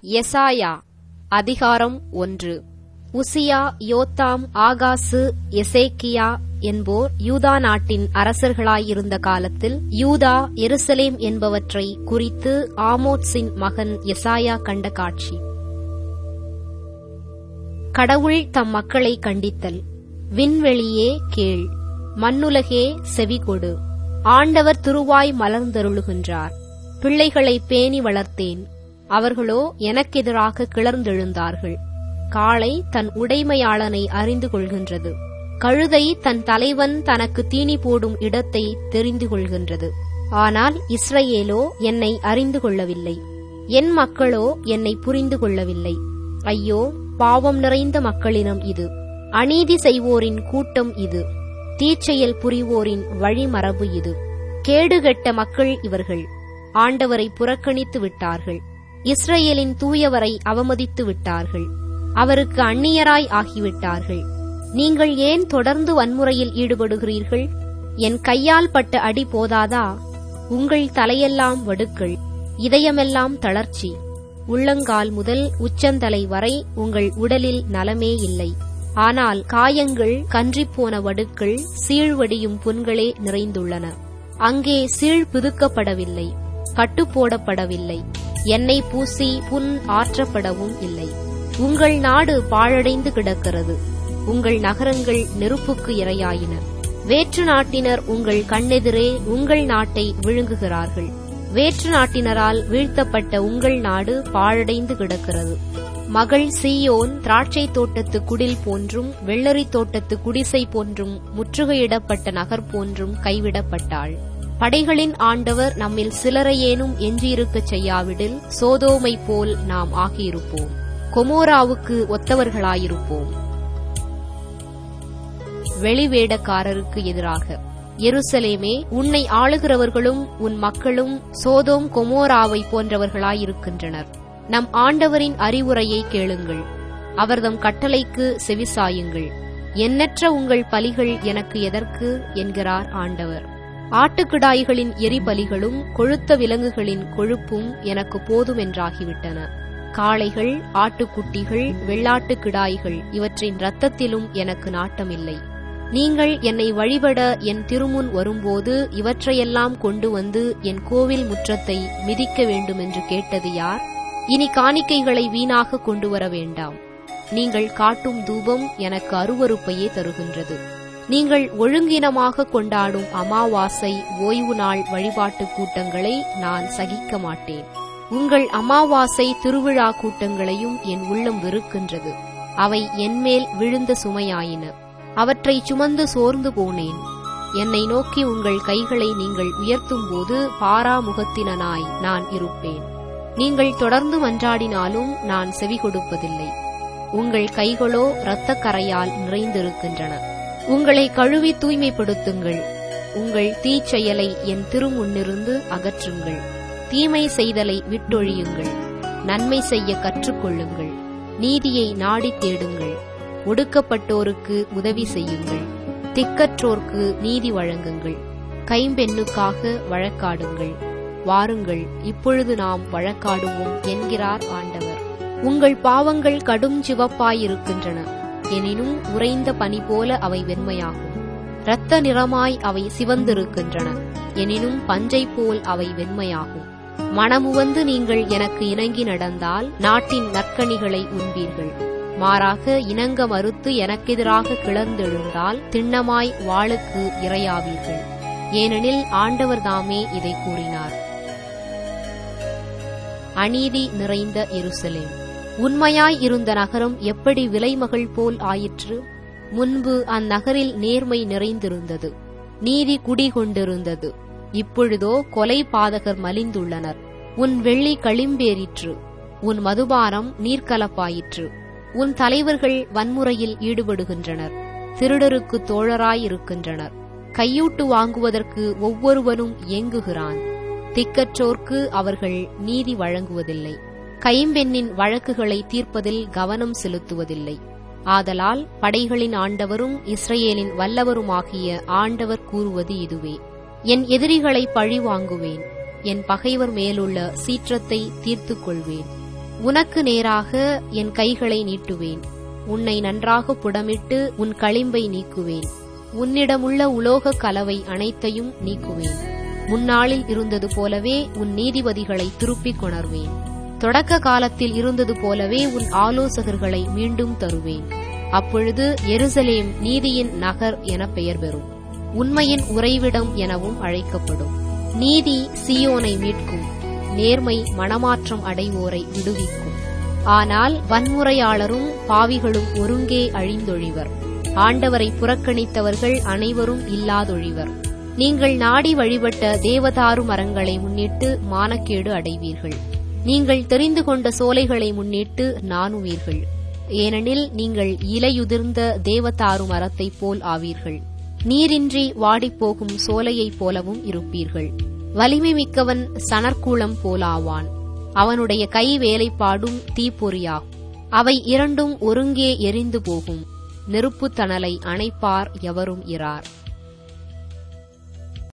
எசாயா அதிகாரம் ஒன்று உசியா யோத்தாம் ஆகாசு எசேக்கியா என்போர் யூதா நாட்டின் அரசர்களாயிருந்த காலத்தில் யூதா எருசலேம் என்பவற்றை குறித்து ஆமோத்ஸின் மகன் எசாயா கண்ட காட்சி கடவுள் தம் மக்களை கண்டித்தல் விண்வெளியே கேள் மண்ணுலகே செவிகொடு ஆண்டவர் திருவாய் மலர்ந்தருளுகின்றார் பிள்ளைகளை பேணி வளர்த்தேன் அவர்களோ எனக்கெதிராக கிளர்ந்தெழுந்தார்கள் காளை தன் உடைமையாளனை அறிந்து கொள்கின்றது கழுதை தன் தலைவன் தனக்கு தீனி போடும் இடத்தை தெரிந்து கொள்கின்றது ஆனால் இஸ்ரவேலோ என்னை அறிந்து கொள்ளவில்லை என் மக்களோ என்னை புரிந்து கொள்ளவில்லை ஐயோ பாவம் நிறைந்த மக்களினம் இது அநீதி செய்வோரின் கூட்டம் இது தீச்செயல் புரிவோரின் வழிமரபு இது கேடுகெட்ட மக்கள் இவர்கள் ஆண்டவரை புறக்கணித்து விட்டார்கள் இஸ்ரேலின் தூயவரை அவமதித்து விட்டார்கள் அவருக்கு அந்நியராய் ஆகிவிட்டார்கள் நீங்கள் ஏன் தொடர்ந்து வன்முறையில் ஈடுபடுகிறீர்கள் என் கையால் பட்ட அடி போதாதா உங்கள் தலையெல்லாம் வடுக்கள் இதயமெல்லாம் தளர்ச்சி உள்ளங்கால் முதல் உச்சந்தலை வரை உங்கள் உடலில் நலமே இல்லை ஆனால் காயங்கள் கன்றிப்போன வடுக்கள் சீழ்வடியும் புண்களே நிறைந்துள்ளன அங்கே சீழ் பிதுக்கப்படவில்லை கட்டுப்போடப்படவில்லை எண்ணெய் பூசி புண் ஆற்றப்படவும் இல்லை உங்கள் நாடு பாழடைந்து கிடக்கிறது உங்கள் நகரங்கள் நெருப்புக்கு இரையாயின வேற்று நாட்டினர் உங்கள் கண்ணெதிரே உங்கள் நாட்டை விழுங்குகிறார்கள் வேற்று நாட்டினரால் வீழ்த்தப்பட்ட உங்கள் நாடு பாழடைந்து கிடக்கிறது மகள் சீயோன் திராட்சை தோட்டத்து குடில் போன்றும் வெள்ளரி தோட்டத்து குடிசை போன்றும் முற்றுகையிடப்பட்ட நகர் போன்றும் கைவிடப்பட்டாள் படைகளின் ஆண்டவர் நம்மில் சிலரையேனும் எஞ்சியிருக்கச் செய்யாவிடில் சோதோமை போல் நாம் ஆகியிருப்போம் கொமோராவுக்கு ஒத்தவர்களாயிருப்போம் வெளிவேடக்காரருக்கு எதிராக எருசலேமே உன்னை ஆளுகிறவர்களும் உன் மக்களும் சோதோம் கொமோராவை போன்றவர்களாயிருக்கின்றனர் நம் ஆண்டவரின் அறிவுரையை கேளுங்கள் அவர்தம் கட்டளைக்கு செவிசாயுங்கள் எண்ணற்ற உங்கள் பலிகள் எனக்கு எதற்கு என்கிறார் ஆண்டவர் ஆட்டுக்கிடாய்களின் எரிபலிகளும் கொழுத்த விலங்குகளின் கொழுப்பும் எனக்கு போதுமென்றாகிவிட்டன காளைகள் ஆட்டுக்குட்டிகள் வெள்ளாட்டு கிடாய்கள் இவற்றின் இரத்தத்திலும் எனக்கு நாட்டமில்லை நீங்கள் என்னை வழிபட என் திருமுன் வரும்போது இவற்றையெல்லாம் கொண்டு வந்து என் கோவில் முற்றத்தை மிதிக்க வேண்டுமென்று கேட்டது யார் இனி காணிக்கைகளை வீணாக கொண்டு வர வேண்டாம் நீங்கள் காட்டும் தூபம் எனக்கு அருவறுப்பையே தருகின்றது நீங்கள் ஒழுங்கினமாக கொண்டாடும் அமாவாசை ஓய்வு நாள் வழிபாட்டு கூட்டங்களை நான் சகிக்க மாட்டேன் உங்கள் அமாவாசை திருவிழா கூட்டங்களையும் என் உள்ளம் வெறுக்கின்றது அவை என்மேல் விழுந்த சுமையாயின அவற்றை சுமந்து சோர்ந்து போனேன் என்னை நோக்கி உங்கள் கைகளை நீங்கள் உயர்த்தும்போது பாராமுகத்தினனாய் நான் இருப்பேன் நீங்கள் தொடர்ந்து மன்றாடினாலும் நான் செவி கொடுப்பதில்லை உங்கள் கைகளோ இரத்தக்கரையால் நிறைந்திருக்கின்றன உங்களை கழுவி தூய்மைப்படுத்துங்கள் உங்கள் தீச்செயலை என் திருமுன்னிருந்து அகற்றுங்கள் தீமை செய்தலை விட்டொழியுங்கள் நன்மை செய்ய கற்றுக்கொள்ளுங்கள் நீதியை நாடி தேடுங்கள் ஒடுக்கப்பட்டோருக்கு உதவி செய்யுங்கள் திக்கற்றோர்க்கு நீதி வழங்குங்கள் கைம்பெண்ணுக்காக வழக்காடுங்கள் வாருங்கள் இப்பொழுது நாம் வழக்காடுவோம் என்கிறார் ஆண்டவர் உங்கள் பாவங்கள் கடும் சிவப்பாயிருக்கின்றன எனினும் உறைந்த பனி போல அவை வெண்மையாகும் இரத்த நிறமாய் அவை சிவந்திருக்கின்றன எனினும் பஞ்சை போல் அவை வெண்மையாகும் மனமுவந்து நீங்கள் எனக்கு இணங்கி நடந்தால் நாட்டின் நற்கனிகளை உண்பீர்கள் மாறாக இணங்க மறுத்து எனக்கெதிராக கிளர்ந்தெழுந்தால் திண்ணமாய் வாளுக்கு இரையாவீர்கள் ஏனெனில் ஆண்டவர் தாமே இதை கூறினார் அநீதி நிறைந்த எருசலேம் உண்மையாய் இருந்த நகரம் எப்படி விலைமகள் போல் ஆயிற்று முன்பு அந்நகரில் நேர்மை நிறைந்திருந்தது நீதி குடிகொண்டிருந்தது இப்பொழுதோ கொலை பாதகர் மலிந்துள்ளனர் உன் வெள்ளி களிம்பேறிற்று உன் மதுபானம் நீர்க்கலப்பாயிற்று உன் தலைவர்கள் வன்முறையில் ஈடுபடுகின்றனர் திருடருக்கு தோழராயிருக்கின்றனர் கையூட்டு வாங்குவதற்கு ஒவ்வொருவனும் இயங்குகிறான் திக்கற்றோர்க்கு அவர்கள் நீதி வழங்குவதில்லை கைம்பெண்ணின் வழக்குகளை தீர்ப்பதில் கவனம் செலுத்துவதில்லை ஆதலால் படைகளின் ஆண்டவரும் இஸ்ரேலின் வல்லவருமாகிய ஆண்டவர் கூறுவது இதுவே என் எதிரிகளை பழி வாங்குவேன் என் பகைவர் மேலுள்ள சீற்றத்தை தீர்த்துக் கொள்வேன் உனக்கு நேராக என் கைகளை நீட்டுவேன் உன்னை நன்றாக புடமிட்டு உன் களிம்பை நீக்குவேன் உன்னிடமுள்ள உலோக கலவை அனைத்தையும் நீக்குவேன் முன்னாளில் இருந்தது போலவே உன் நீதிபதிகளை திருப்பிக் கொணர்வேன் தொடக்க காலத்தில் இருந்தது போலவே உன் ஆலோசகர்களை மீண்டும் தருவேன் அப்பொழுது எருசலேம் நீதியின் நகர் என பெயர் பெறும் உண்மையின் உறைவிடம் எனவும் அழைக்கப்படும் நீதி சியோனை மீட்கும் நேர்மை மனமாற்றம் அடைவோரை விடுவிக்கும் ஆனால் வன்முறையாளரும் பாவிகளும் ஒருங்கே அழிந்தொழிவர் ஆண்டவரை புறக்கணித்தவர்கள் அனைவரும் இல்லாதொழிவர் நீங்கள் நாடி வழிபட்ட தேவதாரு மரங்களை முன்னிட்டு மானக்கேடு அடைவீர்கள் நீங்கள் தெரிந்து கொண்ட சோலைகளை முன்னிட்டு நாணுவீர்கள் ஏனெனில் நீங்கள் இலையுதிர்ந்த தேவதாரு மரத்தைப் போல் ஆவீர்கள் நீரின்றி வாடிப்போகும் சோலையைப் போலவும் இருப்பீர்கள் வலிமை மிக்கவன் சணற்கூளம் போலாவான் அவனுடைய கை வேலைப்பாடும் தீப்பொறியாகும் அவை இரண்டும் ஒருங்கே எரிந்து போகும் நெருப்புத் தணலை அணைப்பார் எவரும் இரார்